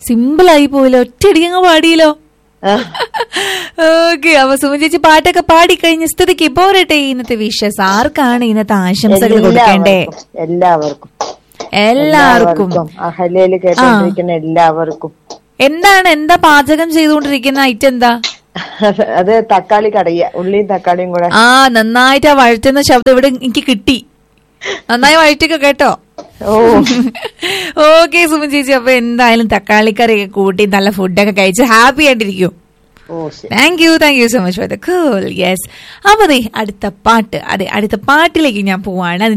simple ആയി പോയല്ലോ ഒറ്റയടിക്കങ്ങ് പാടിയല്ലോ okay അപ്പൊ സുമൻ ചേച്ചി പാട്ടൊക്കെ പാടി കഴിഞ്ഞ സ്ഥിതിക്ക് പോരട്ടെ ഇന്നത്തെ വിഷസ് ആർക്കാണ് ഇന്നത്തെ ആശംസകൾ കൊടുക്കേണ്ടേ എല്ലാവർക്കും എല്ലാവർക്കും അഹലയില് കേട്ടോണ്ടിരിക്കുന്ന എല്ലാവർക്കും എന്താണ് എന്താ പാചകം ചെയ്തുകൊണ്ടിരിക്കുന്ന ഐറ്റം എന്താ അത് തക്കാളി കടയ ഉള്ളിയും തക്കാളിയും കൂടെ ആ നന്നായിട്ട് ആ വഴറ്റുന്ന ശബ്ദം ഇവിടെ എനിക്ക് കിട്ടി നന്നായി വഴറ്റിക്കോ കേട്ടോ ഓ ഓക്കെ സുമൻ ചേച്ചി അപ്പൊ എന്തായാലും തക്കാളിക്കറിയൊക്കെ കൂട്ടി നല്ല ഫുഡൊക്കെ കഴിച്ച് ഹാപ്പി ആയിട്ടിരിക്കും ഓ ശരി thank you thank you so much for the cool yes അപ്പൊ ദേ അടുത്ത പാട്ട് അതെ അടുത്ത പാട്ടിലേക്ക് ഞാൻ പോവാണ്